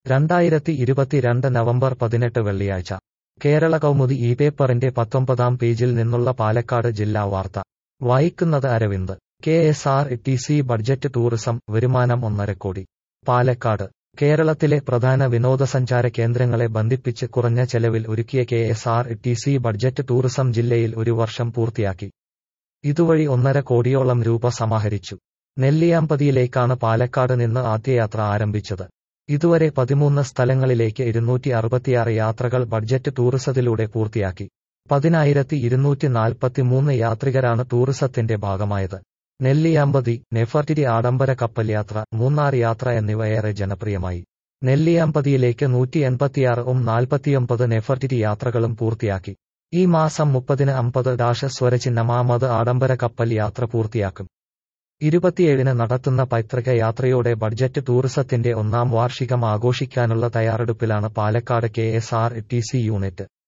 രണ്ടായിരത്തി ഇരുപത്തിരണ്ട് നവംബർ പതിനെട്ട് വെള്ളിയാഴ്ച കേരള കൗമുദി ഈ പേപ്പറിന്റെ പത്തൊമ്പതാം പേജിൽ നിന്നുള്ള പാലക്കാട് ജില്ലാ വാർത്ത വായിക്കുന്നത് Aravind K S R T C budget tourism വരുമാനം ഒന്നര കോടി പാലക്കാട് കേരളത്തിലെ പ്രധാന വിനോദസഞ്ചാര കേന്ദ്രങ്ങളെ ബന്ധിപ്പിച്ച് കുറഞ്ഞ ചെലവിൽ ഒരുക്കിയ K S R T C budget tourism ജില്ലയിൽ ഒരു വർഷം പൂർത്തിയാക്കി ഇതുവഴി ഒന്നര കോടിയോളം രൂപ സമാഹരിച്ചു നെല്ലിയാമ്പതിയിലേക്കാണ് പാലക്കാട് നിന്ന് ആദ്യയാത്ര ആരംഭിച്ചത് ഇതുവരെ പതിമൂന്ന് സ്ഥലങ്ങളിലേക്ക് ഇരുന്നൂറ്റി അറുപത്തിയാറ് യാത്രകൾ ബഡ്ജറ്റ് ടൂറിസത്തിലൂടെ പൂർത്തിയാക്കി പതിനായിരത്തി ഇരുന്നൂറ്റി നാൽപ്പത്തിമൂന്ന് യാത്രികരാണ് ടൂറിസത്തിന്റെ ഭാഗമായത് നെല്ലിയാമ്പതി നെഫർട്ടിരി ആഡംബര കപ്പൽ യാത്ര മൂന്നാർ യാത്ര എന്നിവ ഏറെ ജനപ്രിയമായി നെല്ലിയാമ്പതിയിലേക്ക് നൂറ്റി എൺപത്തിയാറും നാൽപ്പത്തിയൊമ്പത് നെഫർട്ടിരി യാത്രകളും പൂർത്തിയാക്കി ഈ മാസം മുപ്പതിന് അമ്പത് ഡാഷ സ്വരചിഹ്നമാമത് ആഡംബര കപ്പൽ യാത്ര പൂർത്തിയാക്കും ഇരുപത്തിയേഴിന് നടത്തുന്ന പൈതൃക യാത്രയോടെ ബഡ്ജറ്റ് ടൂറിസത്തിന്റെ ഒന്നാം വാർഷികം ആഘോഷിക്കാനുള്ള തയ്യാറെടുപ്പിലാണ് Palakkad K S R T C unit